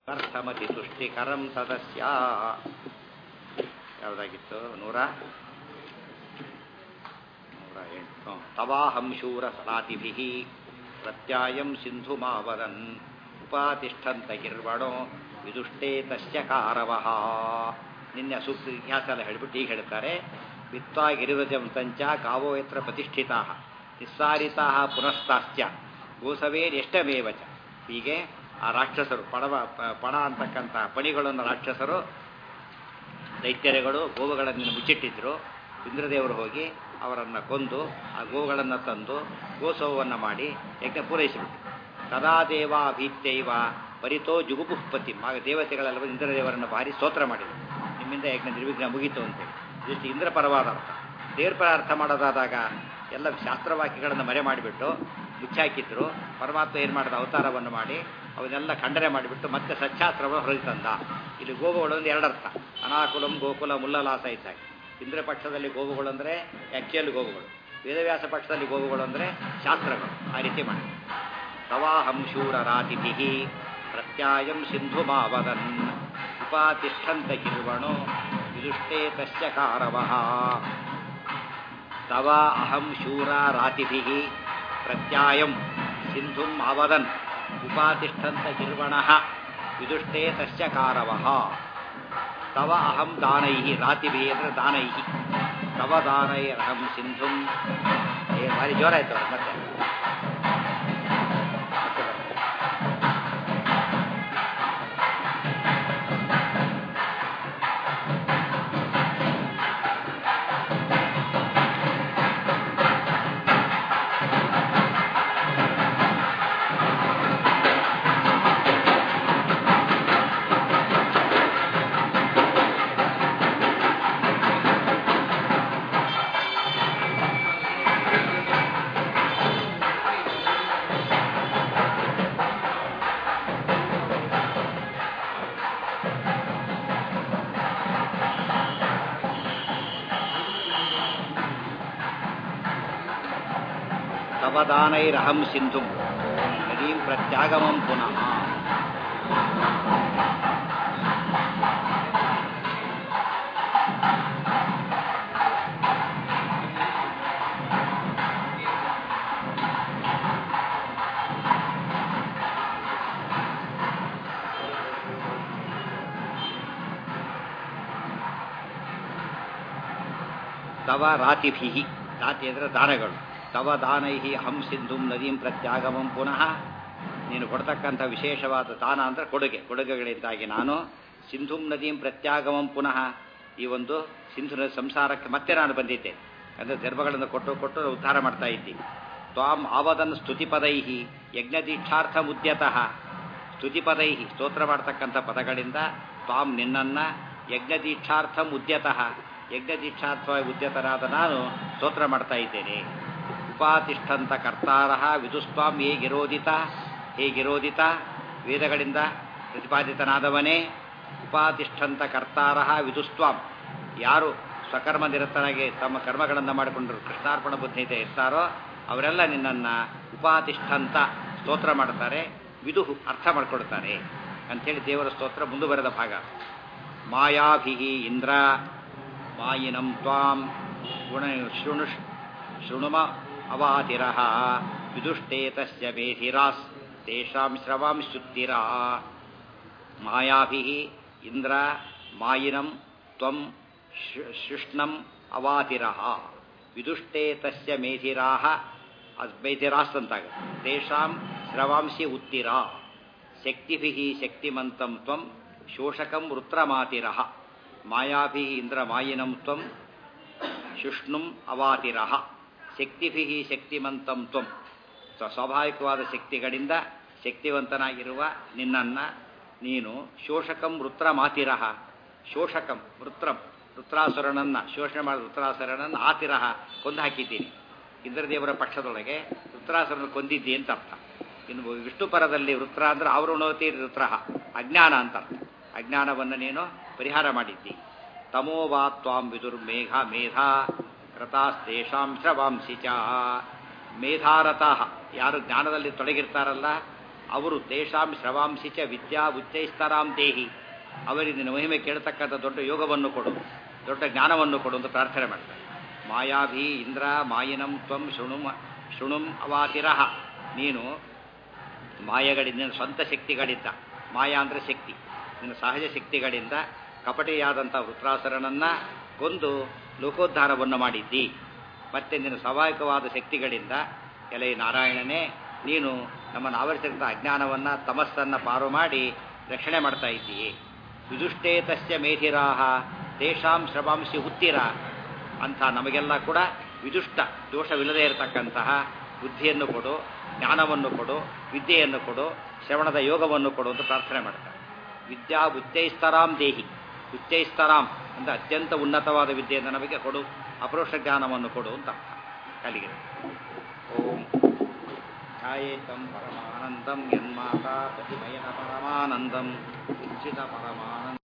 ಅರ್ಥಮತಿ ತುಷ್ಟಿಕರಂ ಸದಸ್ಯ ಯಾವುದಾಗಿತ್ತು ನೂರ ನೂರ ಎಂಟು ತವಾಹಂ ಶೂರ ಸನಾತಿಭಿ ಪ್ರತ್ಯಾಯಂ ಸಿಂಧು ಮಾವದನ್ ಉಪಾತಿಷ್ಠಂತ ಗಿರ್ವಣೋ ವಿದುಷ್ಟೇ ತಸ್ಯ ಕಾರವಃ ನಿನ್ನೆ ಸೂಕ್ತ ಇತಿಹಾಸ ಎಲ್ಲ ಹೇಳಿಬಿಟ್ಟು ಈಗ ಹೇಳ್ತಾರೆ ವಿತ್ವಾ ಗಿರಿವಜಂತಂಚ ಗಾವೋ ಯತ್ರ ಪ್ರತಿಷ್ಠಿತಾ ನಿಸ್ಸಾರಿತಾ ಪುನಸ್ತಾಶ್ಚ ಗೋಸವೇನೆಷ್ಟಮೇವಚ ಹೀಗೆ ಆ ರಾಕ್ಷಸರು ಪಣವ ಪಣ ಅಂತಕ್ಕಂಥ ಪಣಿಗಳನ್ನು ರಾಕ್ಷಸರು ದೈತ್ಯರೆಗಳು ಗೋವುಗಳನ್ನು ಮುಚ್ಚಿಟ್ಟಿದ್ರು ಇಂದ್ರದೇವರು ಹೋಗಿ ಅವರನ್ನು ಕೊಂದು ಆ ಗೋವುಗಳನ್ನು ತಂದು ಗೋಸವವನ್ನು ಮಾಡಿ ಯಜ್ಞ ಪೂರೈಸಿಬಿಟ್ಟು ಸದಾ ದೇವ ಭೀತ್ಯೈವ ಪರಿತೋ ಜುಗುಪುಷ್ಪತಿ ಆಗ ದೇವತೆಗಳೆಲ್ಲ ಇಂದ್ರದೇವರನ್ನು ಭಾರಿ ಸ್ತೋತ್ರ ಮಾಡಿದರು ನಿಮ್ಮಿಂದ ಯಜ್ಞ ನಿರ್ವಿಘ್ನ ಮುಗೀತು ಅಂತೇಳಿ ಇಷ್ಟು ಇಂದ್ರ ಪರವಾದ ಅರ್ಥ ದೇವ್ರ ಪರ ಅರ್ಥ ಮಾಡೋದಾದಾಗ ಎಲ್ಲ ಶಾಸ್ತ್ರವಾಕ್ಯಗಳನ್ನು ಮರೆ ಮಾಡಿಬಿಟ್ಟು ಮುಚ್ಚಾಕಿದ್ರು ಪರಮಾತ್ಮ ಏನು ಮಾಡಿದ ಅವತಾರವನ್ನು ಮಾಡಿ ಅವನ್ನೆಲ್ಲ ಖಂಡನೆ ಮಾಡಿಬಿಟ್ಟು ಮತ್ತೆ ಸಚ್ಚಾಸ್ತ್ರವನ್ನು ಹೊರಗೆ ತಂದ ಇಲ್ಲಿ ಗೋವುಗಳು ಒಂದು ಎರಡರ್ಥ ಅನಾಕುಲಂ ಗೋಕುಲ ಮುಲ್ಲಲಾಸ ಇದ್ದಾಗ ಇಂದ್ರ ಪಕ್ಷದಲ್ಲಿ ಗೋವುಗಳು ಅಂದರೆ ಆ್ಯಕ್ಚುಯಲ್ ಗೋವುಗಳು ವೇದವ್ಯಾಸ ಪಕ್ಷದಲ್ಲಿ ಗೋವುಗಳು ಅಂದರೆ ಶಾಸ್ತ್ರಗಳು ಆ ರೀತಿ ಮಾಡಿ ತವಾಹಂ ಶೂರರಾತಿಭಿ ಪ್ರತ್ಯಾಯಂ ಸಿಂಧು ಮಾವದನ್ ಉಪಾತಿಷ್ಠಂತ ಕಿರುವಣೋ ವಿದುಷ್ಟೇ ತಸ್ಯ ಕಾರವಃ ತವ ಅಹಂ ಶೂರ ರಾತಿಭಿ ಪ್ರತ್ಯಾಯಂ ಸಿಂಧುಂ ಅವದನ್ ಉಪಾತಿಷ್ಠಂತ ಗಿರ್ವಣ ವಿದುಷ್ಟೇ ತಸ್ಯ ಕಾರವಃ ತವ ಅಹಂ ದಾನೈ ರಾತಿಭಿ ಅಂದರೆ ದಾನೈ ತವ ದಾನೈರಹಂ ಸಿಂಧುಂ ಏ ಭಾರಿ ಜೋರಾಯ್ತು ಮತ್ತೆ ತವದಾನೈರಹಂ ಸಿಂಧುಂ ನದೀಂ ಪ್ರತ್ಯಾಗಮಂ ಪುನಃ ತವ ರಾತಿಭಿ ರಾತಿ ಅಂದರೆ ದಾನಗಳು ತವ ದಾನೈಹಿ ಹಂ ಸಿಂಧುಂ ನದೀಂ ಪ್ರತ್ಯಾಗಮಂ ಪುನಃ ನೀನು ಕೊಡ್ತಕ್ಕಂಥ ವಿಶೇಷವಾದ ದಾನ ಅಂದರೆ ಕೊಡುಗೆ ಕೊಡುಗೆಗಳಿಂದಾಗಿ ನಾನು ಸಿಂಧುಂ ನದೀಂ ಪ್ರತ್ಯಾಗಮಂ ಪುನಃ ಈ ಒಂದು ಸಿಂಧು ಸಂಸಾರಕ್ಕೆ ಮತ್ತೆ ನಾನು ಬಂದಿದ್ದೆ ಅಂದರೆ ಧರ್ಮಗಳನ್ನು ಕೊಟ್ಟು ಕೊಟ್ಟು ಉದ್ಧಾರ ಮಾಡ್ತಾ ಇದ್ದೀನಿ ತ್ವಾಂ ಆವದನ್ ಸ್ತುತಿಪದೈಹಿ ಯಜ್ಞದೀಕ್ಷಾರ್ಥ ಮುದ್ಯತಃ ಸ್ತುತಿಪದೈಹಿ ಸ್ತೋತ್ರ ಮಾಡ್ತಕ್ಕಂಥ ಪದಗಳಿಂದ ತ್ವಾಂ ನಿನ್ನನ್ನು ಯಜ್ಞದೀಕ್ಷಾರ್ಥ ಮುದ್ಯತಃ ಯಜ್ಞದೀಕ್ಷಾರ್ಥವಾಗಿ ಉದ್ಯತನಾದ ನಾನು ಸ್ತೋತ್ರ ಮಾಡ್ತಾ ಇದ್ದೇನೆ ಉಪಾತಿಷ್ಠಂತ ಕರ್ತಾರ ವಿದುಸ್ವಾಂ ಹೇಗಿರೋದಿತ ಹೇಗಿರೋದಿತ ವೇದಗಳಿಂದ ಪ್ರತಿಪಾದಿತನಾದವನೇ ಉಪಾತಿಷ್ಠಂತ ಕರ್ತಾರ ವಿದುಸ್ವಾಂ ಯಾರು ಸ್ವಕರ್ಮ ನಿರತನಾಗಿ ತಮ್ಮ ಕರ್ಮಗಳನ್ನು ಮಾಡಿಕೊಂಡರು ಕೃಷ್ಣಾರ್ಪಣ ಬುದ್ಧಿತೆ ಇರ್ತಾರೋ ಅವರೆಲ್ಲ ನಿನ್ನನ್ನು ಉಪಾತಿಷ್ಠಂತ ಸ್ತೋತ್ರ ಮಾಡ್ತಾರೆ ವಿದು ಅರ್ಥ ಮಾಡ್ಕೊಡ್ತಾರೆ ಅಂಥೇಳಿ ದೇವರ ಸ್ತೋತ್ರ ಮುಂದುವರೆದ ಭಾಗ ಮಾಯಾಭಿ ಇಂದ್ರ ಮಾಯಿನಂ ತ್ವಾಂ ಗುಣ ಶೃಣು ಶೃಣುಮ ಅವಾತಿರ ವಿದುಷ್ಟೇ ತಸ್ಯ ಬೇಧಿರಾಸ್ ತೇಷಾಂ ಶ್ರವಾಂ ಶುದ್ಧಿರಾ ಮಾಯಾಭಿ ಇಂದ್ರ ಮಾಯಿನಂ ತ್ವಂ ಶುಷ್ಣಂ ಅವಾತಿರ ವಿದುಷ್ಟೇ ತಸ್ಯ ಮೇಧಿರಾ ಮೇಧಿರಾಸ್ ಅಂತಾಗ ತೇಷಾಂ ಶ್ರವಾಂಸಿ ಉತ್ತಿರ ಶಕ್ತಿಭಿ ಶಕ್ತಿಮಂತಂ ತ್ವಂ ಶೋಷಕಂ ವೃತ್ರಮಾತಿರ ಮಾಯಾಭಿ ಇಂದ್ರಮಾಯಿನಂ ತ್ವಂ ಶುಷ್ಣುಂ ಅವಾತಿರ ಶಕ್ತಿಭಿ ಶಕ್ತಿಮಂತಂ ತ್ವಂ ಸ್ವಾಭಾವಿಕವಾದ ಶಕ್ತಿಗಳಿಂದ ಶಕ್ತಿವಂತನಾಗಿರುವ ನಿನ್ನನ್ನು ನೀನು ಶೋಷಕಂ ವೃತ್ರಮಾತಿರ ಶೋಷಕಂ ವೃತ್ರಂ ವೃತ್ರಾಸುರನನ್ನ ಶೋಷಣೆ ಮಾಡಿದ ವೃತ್ರಾಸುರನನ್ನು ಆತಿರ ಕೊಂದು ಹಾಕಿದ್ದೀನಿ ಇಂದ್ರದೇವರ ಪಕ್ಷದೊಳಗೆ ವೃತ್ರಾಸುರನ ಕೊಂದಿದ್ದಿ ಅಂತ ಅರ್ಥ ಇನ್ನು ವಿಷ್ಣು ಪರದಲ್ಲಿ ವೃತ್ರ ಅಂದ್ರೆ ಅವರುಣೋತಿ ವೃತ್ರ ಅಜ್ಞಾನ ಅಂತ ಅರ್ಥ ಅಜ್ಞಾನವನ್ನು ನೀನು ಪರಿಹಾರ ಮಾಡಿದ್ದಿ ತಮೋವಾ ತ್ವಾಂ ವಿದುರ್ಮೇಘ ಮೇಧಾ ರಥಾಸ್ತೇಷಾಂ ಶ್ರವಾಂಸಿ ಚ ಮೇಧಾರಥ ಯಾರು ಜ್ಞಾನದಲ್ಲಿ ತೊಡಗಿರ್ತಾರಲ್ಲ ಅವರು ತೇಷಾಂ ಶ್ರವಾಂಸಿ ಚ ವಿದ್ಯಾ ಉಚ್ಚೈಸ್ತರಾಂ ದೇಹಿ ಅವರಿಗೆ ನಿನ್ನ ಮಹಿಮೆ ಕೇಳತಕ್ಕಂಥ ದೊಡ್ಡ ಯೋಗವನ್ನು ಕೊಡು ದೊಡ್ಡ ಜ್ಞಾನವನ್ನು ಕೊಡು ಅಂತ ಪ್ರಾರ್ಥನೆ ಮಾಡ್ತಾರೆ ಮಾಯಾಭಿ ಇಂದ್ರ ಮಾಯಿನಂ ತ್ವಂ ಶೃಣುಮ ಶೃಣುಂ ಅವಾತಿರಹ ನೀನು ಮಾಯಗಳಿಂದ ನಿನ್ನ ಸ್ವಂತ ಶಕ್ತಿಗಳಿಂದ ಮಾಯಾ ಅಂದರೆ ಶಕ್ತಿ ನಿನ್ನ ಸಹಜ ಶಕ್ತಿಗಳಿಂದ ಕಪಟಿಯಾದಂಥ ವೃತ್ರಾಸುರನನ್ನ ಕೊಂದು ಲೋಕೋದ್ಧಾರವನ್ನು ಮಾಡಿದ್ದಿ ಮತ್ತೆ ನಿನ್ನ ಸ್ವಾಭಾವಿಕವಾದ ಶಕ್ತಿಗಳಿಂದ ಎಲೆ ನಾರಾಯಣನೇ ನೀನು ನಮ್ಮನ್ನು ಆವರಿಸಿದಂಥ ಅಜ್ಞಾನವನ್ನು ತಮಸ್ಸನ್ನು ಪಾರು ಮಾಡಿ ರಕ್ಷಣೆ ಮಾಡ್ತಾ ಇದ್ದೀಯೇ ವಿದುಷ್ಟೇ ತಸ್ಯ ಮೇಧಿರಾಹ ತೇಷಾಂ ಶ್ರವಾಂಸಿ ಹುತ್ತಿರ ಅಂಥ ನಮಗೆಲ್ಲ ಕೂಡ ವಿದುಷ್ಟ ದೋಷವಿಲ್ಲದೆ ಇರತಕ್ಕಂತಹ ಬುದ್ಧಿಯನ್ನು ಕೊಡು ಜ್ಞಾನವನ್ನು ಕೊಡು ವಿದ್ಯೆಯನ್ನು ಕೊಡು ಶ್ರವಣದ ಯೋಗವನ್ನು ಕೊಡು ಅಂತ ಪ್ರಾರ್ಥನೆ ಮಾಡ್ತಾರೆ ವಿದ್ಯಾ ಉಚ್ಚೈಸ್ತರಾಂ ದೇಹಿ ಉಚ್ಚೈಸ್ತರಾಂ ಅಂತ ಅತ್ಯಂತ ಉನ್ನತವಾದ ವಿದ್ಯೆಯನ್ನು ನಮಗೆ ಕೊಡು ಅಪರೋಕ್ಷ ಜ್ಞಾನವನ್ನು ಕೊಡು ಅಂತ ಅರ್ಥ ಕಲಿಗೆ ಓಂ ಛಾಯೇತಂ ಪರಮಾನಂದಂ ಯನ್ಮಾತಾ ಪತಿಮಯನ ಪರಮಾನಂದಂ ಉಚ್ಚಿತ ಪರಮಾನಂದ